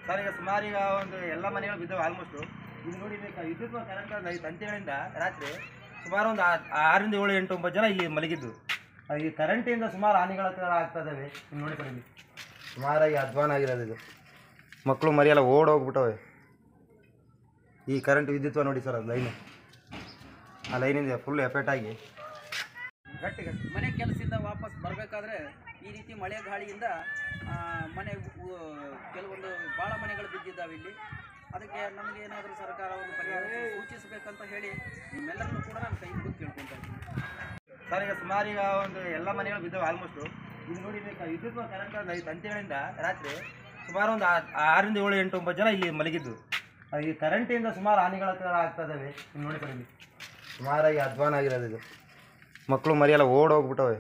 sir ಈಗ ಸುಮಾರು ಈಗ ಒಂದು ಎಲ್ಲ ಮನೆಗಳು ಬಿದ್ದವು ಆಲ್ಮೋಸ್ಟು ಇದು ನೋಡಿ ಬೇಕಾ ವಿದ್ಯುತ್ ಕರೆಂಟ್ ಒಂದು ಐದು ತಂತಿಗಳಿಂದ ರಾತ್ರಿ ಸುಮಾರು ಒಂದು ಆ- ಆರರಿಂದ ಏಳು ಎಂಟು ಒಂಬತ್ತು ಜನ ಇಲ್ಲಿ ಮಲಗಿದ್ದು ಆ, ಈ ಕರೆಂಟಿಂದ ಸುಮಾರು ಹಾನಿಗಳ ಥರ ಆಗ್ತಾ ಇದ್ದಾವೆ ಇಲ್ಲಿ ನೋಡಿ ಸರ್ ಇಲ್ಲಿ ಸುಮಾರಾಗಿ ಅಧ್ವಾನ ಆಗಿರೋದು ಇದು ಮಕ್ಕಳು ಮರಿಯೆಲ್ಲ ಓಡ್ ಹೋಗ್ಬಿಟ್ಟವೆ ಈ ಕರೆಂಟ್ ವಿದ್ಯುತ್ವ ನೋಡಿ ಸರ್ ಅದು ಲೈನು ಆ ಲೈನಿಂದ ಫುಲ್ ಎಫೆಕ್ಟ್ ಆಗಿ ಗಟ್ಟಿ ಗಟ್ಟಿ ಮನೆ ಕೆಲಸದಿಂದ ವಾಪಸ್ ಬರಬೇಕಾದ್ರೆ ಈ ರೀತಿ ಮಳೆ ಗಾಳಿಯಿಂದ ಆ, ಮನೆ ಉ- ಕೆಲವೊಂದು ಭಾಳ ಮನೆಗಳು ಬಿದ್ದಿದ್ದಾವೆ ಇಲ್ಲಿ ಅದಕ್ಕೆ ನಮಗೆ ಏನಾದರೂ ಸರ್ಕಾರ ಒಂದು ಪರಿಹಾರ ಸೂಚಿಸಬೇಕಂತ ಹೇಳಿ ನಿಮ್ಮೆಲ್ಲರನ್ನು ಕೂಡ ನಾನು ಕೈ ಮುಗಿದು ಕೇಳ್ಕೊತಾ ಇದ್ದೀನಿ ಸರ್ ಈಗ ಸುಮಾರು ಈಗ ಒಂದು ಎಲ್ಲ ಮನೆಗಳು ಬಿದ್ದವು ಆಲ್ಮೋಸ್ಟು ಇದು ನೋಡಿ ಬೇಕಾ ವಿದ್ಯುತ್ ಕರೆಂಟ್ ಒಂದು ಐದು ತಂತಿಗಳಿಂದ ರಾತ್ರಿ ಸುಮಾರು ಒಂದು ಆ- ಆರರಿಂದ ಏಳು ಎಂಟು ಒಂಬತ್ತು ಜನ ಇಲ್ಲಿ ಮಲಗಿದ್ದು ಆ, ಈ ಕರೆಂಟಿಂದ ಸುಮಾರು ಹಾನಿಗಳ ಥರ ಆಗ್ತಾ ಇದ್ದಾವೆ ಇಲ್ಲಿ ನೋಡಿ ಸರ್ ಇಲ್ಲಿ ಸುಮಾರಾಗಿ ಅಧ್ವಾನ ಆಗಿರೋದು ಇದು ಮಕ್ಕಳು ಮರಿಯೆಲ್ಲ ಓಡ್ ಹೋಗ್ಬಿಟ್ಟವೆ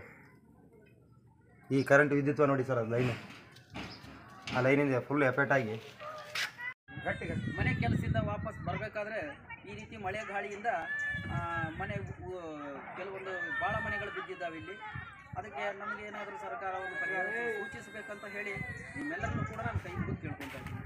ಈ ಕರೆಂಟ್ ವಿದ್ಯುತ್ವ ನೋಡಿ ಸರ್ ಅದು ಲೈನು ಆ ಲೈನಿಂದ ಫುಲ್ ಎಫೆಕ್ಟ್ ಆಗಿ ಗಟ್ಟಿ ಗಟ್ಟಿ ಮನೆ ಕೆಲಸದಿಂದ ವಾಪಸ್ ಬರಬೇಕಾದ್ರೆ ಈ ರೀತಿ ಮಳೆ ಗಾಳಿಯಿಂದ ಆ, ಮನೆ ಉ- ಕೆಲವೊಂದು ಭಾಳ ಮನೆಗಳು ಬಿದ್ದಿದ್ದಾವೆ ಇಲ್ಲಿ ಅದಕ್ಕೆ ನಮಗೆ ಏನಾದರೂ ಸರ್ಕಾರ ಒಂದು ಪರಿಹಾರ ಸೂಚಿಸಬೇಕಂತ ಹೇಳಿ ನಿಮ್ಮೆಲ್ಲರನ್ನು ಕೂಡ ನಾನು ಕೈ ಮುಗಿದು ಕೇಳ್ಕೊತಾ ಇದ್ದೀನಿ